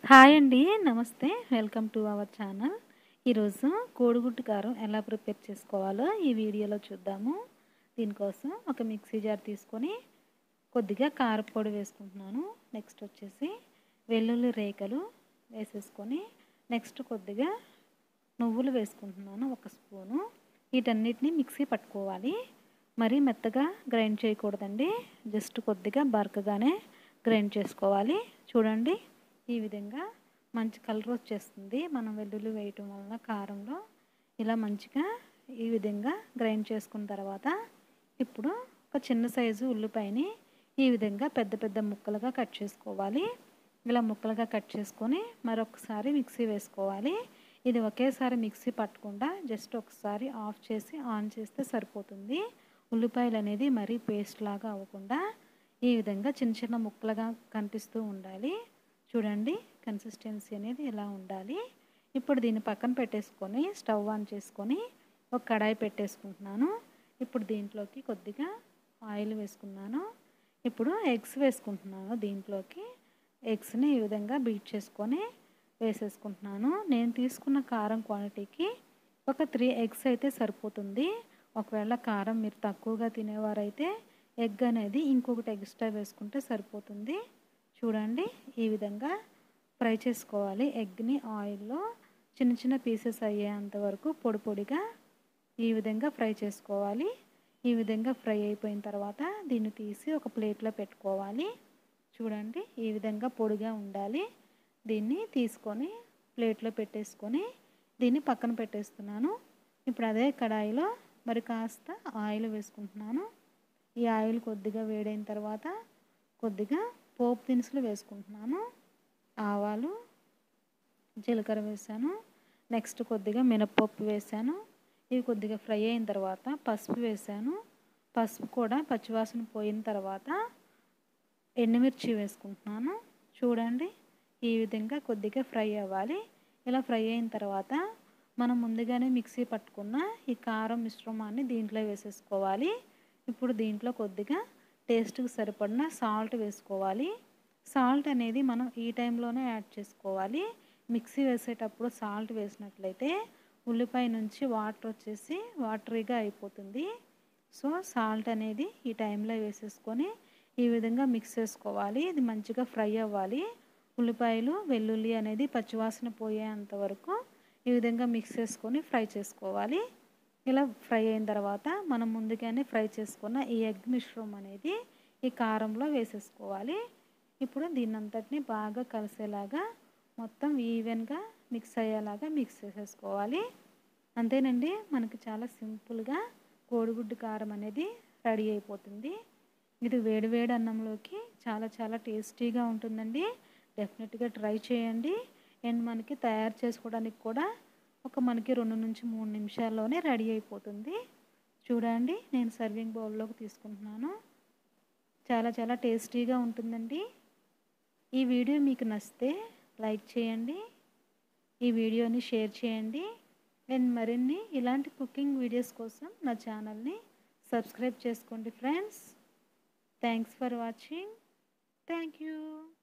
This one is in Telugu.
హాయ్ అండి నమస్తే వెల్కమ్ టు అవర్ ఛానల్ ఈరోజు కోడిగుడ్డు కారం ఎలా ప్రిపేర్ చేసుకోవాలో ఈ వీడియోలో చూద్దాము దీనికోసం ఒక మిక్సీ జార్ తీసుకొని కొద్దిగా కారపొడి వేసుకుంటున్నాను నెక్స్ట్ వచ్చేసి వెల్లుల్లి రేఖలు వేసేసుకొని నెక్స్ట్ కొద్దిగా నువ్వులు వేసుకుంటున్నాను ఒక స్పూను వీటన్నిటిని మిక్సీ పట్టుకోవాలి మరీ మెత్తగా గ్రైండ్ చేయకూడదండి జస్ట్ కొద్దిగా బరకగానే గ్రైండ్ చేసుకోవాలి చూడండి ఈ విధంగా మంచి కలర్ వచ్చేస్తుంది మనం వెల్లుల్లి వేయటం వలన కారంలో ఇలా మంచిగా ఈ విధంగా గ్రైండ్ చేసుకున్న తర్వాత ఇప్పుడు ఒక చిన్న సైజు ఉల్లిపాయని ఈ విధంగా పెద్ద పెద్ద ముక్కలుగా కట్ చేసుకోవాలి ఇలా ముక్కలుగా కట్ చేసుకొని మరొకసారి మిక్సీ వేసుకోవాలి ఇది ఒకేసారి మిక్సీ పట్టకుండా జస్ట్ ఒకసారి ఆఫ్ చేసి ఆన్ చేస్తే సరిపోతుంది ఉల్లిపాయలు అనేది మరీ పేస్ట్ లాగా అవ్వకుండా ఈ విధంగా చిన్న చిన్న ముక్కలుగా కనిపిస్తూ ఉండాలి చూడండి కన్సిస్టెన్సీ అనేది ఇలా ఉండాలి ఇప్పుడు దీన్ని పక్కన పెట్టేసుకొని స్టవ్ ఆన్ చేసుకొని ఒక కడాయి పెట్టేసుకుంటున్నాను ఇప్పుడు దీంట్లోకి కొద్దిగా ఆయిల్ వేసుకున్నాను ఇప్పుడు ఎగ్స్ వేసుకుంటున్నాను దీంట్లోకి ఎగ్స్ని ఈ విధంగా బీట్ చేసుకొని వేసేసుకుంటున్నాను నేను తీసుకున్న కారం క్వాంటిటీకి ఒక త్రీ ఎగ్స్ అయితే సరిపోతుంది ఒకవేళ కారం మీరు తక్కువగా తినేవారైతే ఎగ్ అనేది ఇంకొకటి ఎక్స్ట్రా వేసుకుంటే సరిపోతుంది చూడండి ఈ విధంగా ఫ్రై చేసుకోవాలి ఎగ్ని ఆయిల్లో చిన్న చిన్న పీసెస్ అయ్యేంత వరకు పొడి పొడిగా ఈ విధంగా ఫ్రై చేసుకోవాలి ఈ విధంగా ఫ్రై అయిపోయిన తర్వాత దీన్ని తీసి ఒక ప్లేట్లో పెట్టుకోవాలి చూడండి ఈ విధంగా పొడిగా ఉండాలి దీన్ని తీసుకొని ప్లేట్లో పెట్టేసుకొని దీన్ని పక్కన పెట్టేస్తున్నాను ఇప్పుడు అదే కడాయిలో మరి కాస్త ఆయిల్ వేసుకుంటున్నాను ఈ ఆయిల్ కొద్దిగా వేడైన తర్వాత కొద్దిగా పోపు దినుసులు వేసుకుంటున్నాను ఆవాలు జీలకర్ర వేసాను నెక్స్ట్ కొద్దిగా మినప్పప్పు వేసాను ఇవి కొద్దిగా ఫ్రై అయిన తర్వాత పసుపు వేసాను పసుపు కూడా పచ్చివాసన పోయిన తర్వాత ఎండుమిర్చి వేసుకుంటున్నాను చూడండి ఈ విధంగా కొద్దిగా ఫ్రై అవ్వాలి ఇలా ఫ్రై అయిన తర్వాత మనం ముందుగానే మిక్సీ పట్టుకున్న ఈ కారం మిశ్రమాన్ని దీంట్లో వేసేసుకోవాలి ఇప్పుడు దీంట్లో కొద్దిగా టేస్ట్కి సరిపడిన సాల్ట్ వేసుకోవాలి సాల్ట్ అనేది మనం ఈ టైంలోనే యాడ్ చేసుకోవాలి మిక్సీ వేసేటప్పుడు సాల్ట్ వేసినట్లయితే ఉల్లిపాయ నుంచి వాటర్ వచ్చేసి వాటరీగా అయిపోతుంది సో సాల్ట్ అనేది ఈ టైంలో వేసేసుకొని ఈ విధంగా మిక్స్ చేసుకోవాలి ఇది మంచిగా ఫ్రై అవ్వాలి ఉల్లిపాయలు వెల్లుల్లి అనేది పచ్చివాసన పోయేంత వరకు ఈ విధంగా మిక్స్ చేసుకొని ఫ్రై చేసుకోవాలి ఇలా ఫ్రై అయిన తర్వాత మనం ముందుగానే ఫ్రై చేసుకున్న ఈ ఎగ్ మిశ్రమం అనేది ఈ కారంలో వేసేసుకోవాలి ఇప్పుడు దీన్నంతటిని బాగా కలిసేలాగా మొత్తం ఈవెన్గా మిక్స్ అయ్యేలాగా మిక్స్ చేసేసుకోవాలి అంతేనండి మనకి చాలా సింపుల్గా కోడిగుడ్డు కారం అనేది రెడీ అయిపోతుంది ఇది వేడివేడి అన్నంలోకి చాలా చాలా టేస్టీగా ఉంటుందండి డెఫినెట్గా ట్రై చేయండి అండ్ మనకి తయారు చేసుకోవడానికి కూడా ఒక మనకి రెండు నుంచి మూడు నిమిషాల్లోనే రెడీ అయిపోతుంది చూడండి నేను సర్వింగ్ బౌల్లోకి తీసుకుంటున్నాను చాలా చాలా టేస్టీగా ఉంటుందండి ఈ వీడియో మీకు నచ్చితే లైక్ చేయండి ఈ వీడియోని షేర్ చేయండి అండ్ మరిన్ని ఇలాంటి కుకింగ్ వీడియోస్ కోసం నా ఛానల్ని సబ్స్క్రైబ్ చేసుకోండి friends thanks for watching thank you